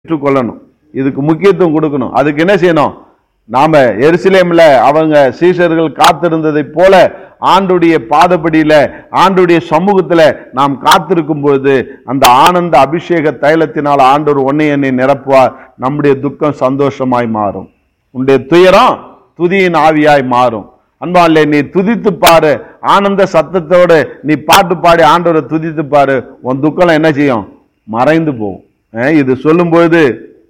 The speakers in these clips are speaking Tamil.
பெற்றுக்கொள்ளணும் இதுக்கு முக்கியத்துவம் கொடுக்கணும் அதுக்கு என்ன செய்யணும் நாம எருசலேம்ல அவங்க சீஷர்கள் காத்திருந்ததை போல ஆண்டுடைய பாதபடியில ஆண்டுடைய சமூகத்துல நாம் காத்திருக்கும் பொழுது அந்த ஆனந்த அபிஷேக தைலத்தினால் ஆண்டவர் ஒன்னை என்னை நிரப்புவார் நம்முடைய துக்கம் சந்தோஷமாய் மாறும் உன்னுடைய துயரம் துதியின் ஆவியாய் மாறும் அன்பாலே நீ துதித்து பாரு ஆனந்த சத்தத்தோடு நீ பாட்டு பாடி ஆண்டவரை துதித்து பாரு உன் துக்கம் என்ன செய்யும் மறைந்து போகும் அஹ் இது சொல்லும்பொழுது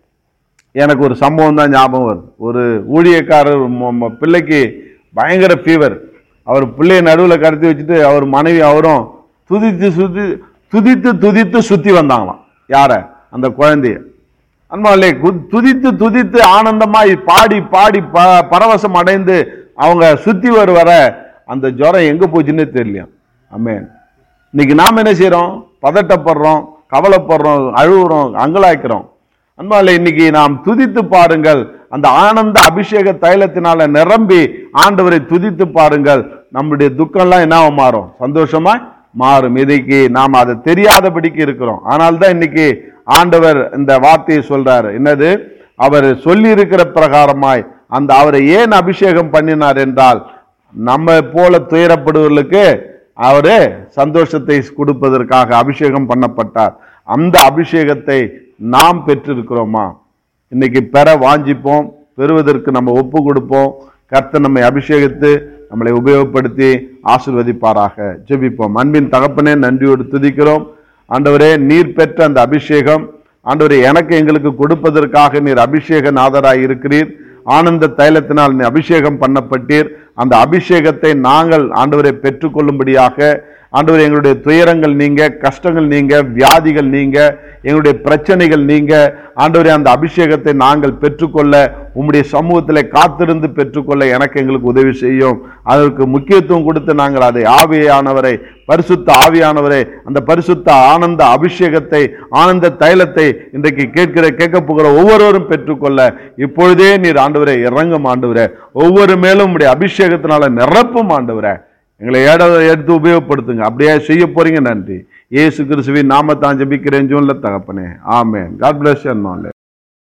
எனக்கு ஒரு சம்பவம் தான் ஞாபகம் வருது ஒரு ஊழியக்காரர் ம- ம- பிள்ளைக்கு பயங்கர ஃபீவர் அவர் பிள்ளைய நடுவில் கடத்தி வச்சுட்டு அவர் மனைவி அவரும் துதித்து சுத்தி துதித்து துதித்து சுத்தி வந்தாங்களாம் யார அந்த குழந்தைய அன்பாலே கு- துதித்து துதித்து ஆனந்தமாய் பாடி பாடி ப பரவசம் அடைந்து அவங்க சுத்தி வர வர அந்த ஜுரம் எங்க போச்சுன்னே தெரியலையா அமேன் இன்னைக்கு நாம் என்ன செய்றோம் பதட்டப்படுறோம் கவலைப்படுறோம் அழுகுறோம் அங்கலாய்க்கிறோம் அன்பாலே இன்னைக்கு நாம் துதித்து பாருங்கள் அந்த ஆனந்த அபிஷேக தைலத்தினால நிரம்பி ஆண்டவரை துதித்து பாருங்கள் நம்முடைய துக்கம்லாம் என்ன மாறும் சந்தோஷமா மாறும் இன்னைக்கு நாம் அதை தெரியாதபடிக்கு இருக்கிறோம் ஆனால் தான் இன்னைக்கு ஆண்டவர் இந்த வார்த்தையை சொல்றாரு என்னது அவர் சொல்லி இருக்கிற பிரகாரமாய் அந்த அவரை ஏன் அபிஷேகம் பண்ணினார் என்றால் நம்ம போல துயரப்படுவர்களுக்கு அவரு சந்தோஷத்தை கொடுப்பதற்காக அபிஷேகம் பண்ணப்பட்டார் அந்த அபிஷேகத்தை நாம் பெற்றிருக்கிறோமா இன்னைக்கு பெற வாஞ்சிப்போம் பெறுவதற்கு நம்ம ஒப்பு கொடுப்போம் கர்த்தர் நம்மை அபிஷேகித்து நம்மளை உபயோகப்படுத்தி ஆசிர்வதிப்பாராக ஜெபிப்போம் அன்பின் தகப்பனே நன்றியோடு துதிக்கிறோம் ஆண்டவரே நீர் பெற்ற அந்த அபிஷேகம் ஆண்டவரே எனக்கு எங்களுக்கு கொடுப்பதற்காக நீர் அபிஷேக நாதராய் இருக்கிறீர் ஆனந்த தைலத்தினால் நீ அபிஷேகம் பண்ணப்பட்டீர் அந்த அபிஷேகத்தை நாங்கள் ஆண்டவரை பெற்றுக்கொள்ளும்படியாக ஆண்டவர் எங்களுடைய துயரங்கள் நீங்க கஷ்டங்கள் நீங்க வியாதிகள் நீங்க எங்களுடைய பிரச்சனைகள் நீங்க ஆண்டவரே அந்த அபிஷேகத்தை நாங்கள் பெற்றுக்கொள்ள உம்முடைய சமூகத்தில் காத்திருந்து பெற்றுக்கொள்ள எனக்கு எங்களுக்கு உதவி செய்யும் அதற்கு முக்கியத்துவம் கொடுத்து நாங்கள் அதை ஆவியானவரை பரிசுத்த ஆவியானவரை அந்த பரிசுத்த ஆனந்த அபிஷேகத்தை ஆனந்த தைலத்தை இன்றைக்கு கேட்கிற கேட்க போகிற ஒவ்வொருவரும் பெற்றுக்கொள்ள இப்பொழுதே நீர் ஆண்டவரை இறங்கும் ஆண்டவரே ஒவ்வொரு மேலும் உம்முடைய அபிஷேகத்தினால நிரப்பும் ஆண்டவரே எங்களை ஏட எடுத்து உபயோகப்படுத்துங்க அப்படியே செய்ய போறீங்க நன்றி இயேசு கிறிஸ்துவின் நாமத்தான் ஜெபிக்கிறேன் ஜூன்ல தகப்பனே ஆமென் காட் பிளஸ் யூ